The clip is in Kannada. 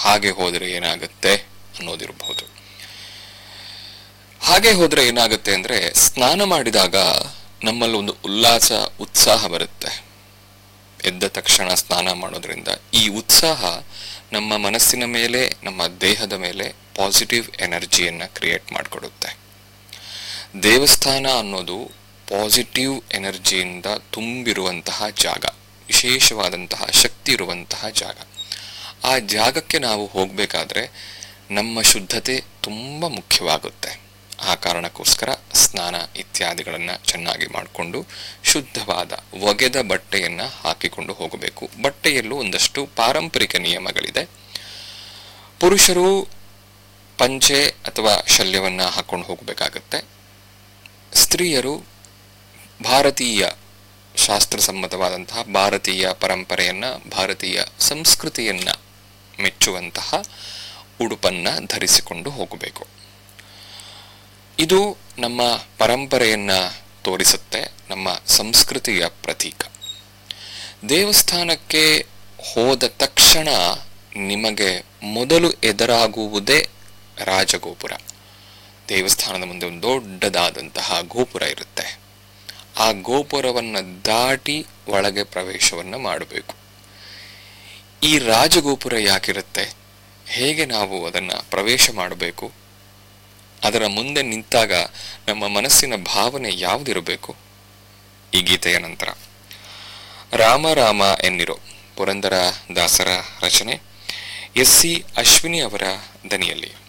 ಹಾಗೆ ಹೋದರೆ ಏನಾಗುತ್ತೆ ಅನ್ನೋದಿರಬಹುದು ಹಾಗೆ ಹೋದ್ರೆ ಏನಾಗುತ್ತೆ ಅಂದ್ರೆ ಸ್ನಾನ ಮಾಡಿದಾಗ ನಮ್ಮಲ್ಲಿ ಒಂದು ಉಲ್ಲಾಸ ಉತ್ಸಾಹ ಬರುತ್ತೆ ಎದ್ದ ತಕ್ಷಣ ಸ್ನಾನ ಮಾಡೋದ್ರಿಂದ ಈ ಉತ್ಸಾಹ ನಮ್ಮ ಮನಸ್ಸಿನ ಮೇಲೆ ನಮ್ಮ ದೇಹದ ಮೇಲೆ ಪಾಸಿಟಿವ್ ಎನರ್ಜಿಯನ್ನ ಕ್ರಿಯೇಟ್ ಮಾಡಿಕೊಡುತ್ತೆ ದೇವಸ್ಥಾನ ಅನ್ನೋದು ಪಾಸಿಟಿವ್ ಎನರ್ಜಿಯಿಂದ ತುಂಬಿರುವಂತಹ ಜಾಗ ವಿಶೇಷವಾದಂತಹ ಶಕ್ತಿ ಇರುವಂತಹ ಜಾಗ ಆ ಜಾಗಕ್ಕೆ ನಾವು ಹೋಗಬೇಕಾದ್ರೆ ನಮ್ಮ ಶುದ್ಧತೆ ತುಂಬ ಮುಖ್ಯವಾಗುತ್ತೆ ಆ ಕಾರಣಕ್ಕೋಸ್ಕರ ಸ್ನಾನ ಇತ್ಯಾದಿಗಳನ್ನು ಚೆನ್ನಾಗಿ ಮಾಡಿಕೊಂಡು ಶುದ್ಧವಾದ ಒಗೆದ ಬಟ್ಟೆಯನ್ನು ಹಾಕಿಕೊಂಡು ಹೋಗಬೇಕು ಬಟ್ಟೆಯಲ್ಲೂ ಒಂದಷ್ಟು ಪಾರಂಪರಿಕ ನಿಯಮಗಳಿದೆ ಪುರುಷರು ಪಂಚೆ ಅಥವಾ ಶಲ್ಯವನ್ನ ಹಾಕೊಂಡು ಹೋಗಬೇಕಾಗತ್ತೆ ಸ್ತ್ರೀಯರು ಭಾರತೀಯ ಶಾಸ್ತ್ರಸಮ್ಮತವಾದಂತಹ ಭಾರತೀಯ ಪರಂಪರೆಯನ್ನ ಭಾರತೀಯ ಸಂಸ್ಕೃತಿಯನ್ನ ಮೆಚ್ಚುವಂತಹ ಉಡುಪನ್ನ ಧರಿಸಿಕೊಂಡು ಹೋಗಬೇಕು ಇದು ನಮ್ಮ ಪರಂಪರೆಯನ್ನ ತೋರಿಸುತ್ತೆ ನಮ್ಮ ಸಂಸ್ಕೃತಿಯ ಪ್ರತೀಕ ದೇವಸ್ಥಾನಕ್ಕೆ ಹೋದ ತಕ್ಷಣ ನಿಮಗೆ ಮೊದಲು ಎದುರಾಗುವುದೇ ರಾಜಗೋಪುರ ದೇವಸ್ಥಾನದ ಮುಂದೆ ಒಂದು ದೊಡ್ಡದಾದಂತಹ ಗೋಪುರ ಇರುತ್ತೆ ಆ ಗೋಪುರವನ್ನು ದಾಟಿ ಒಳಗೆ ಪ್ರವೇಶವನ್ನು ಮಾಡಬೇಕು ಈ ರಾಜಗೋಪುರ ಯಾಕಿರುತ್ತೆ ಹೇಗೆ ನಾವು ಅದನ್ನ ಪ್ರವೇಶ ಮಾಡಬೇಕು ಅದರ ಮುಂದೆ ನಿಂತಾಗ ನಮ್ಮ ಮನಸ್ಸಿನ ಭಾವನೆ ಯಾವುದಿರಬೇಕು ಈ ಗೀತೆಯ ನಂತರ ರಾಮ ರಾಮ ಎನ್ನಿರೋ ಪುರಂದರ ದಾಸರ ರಚನೆ ಎಸ್ ಸಿ ಅಶ್ವಿನಿ ಅವರ ದನಿಯಲ್ಲಿ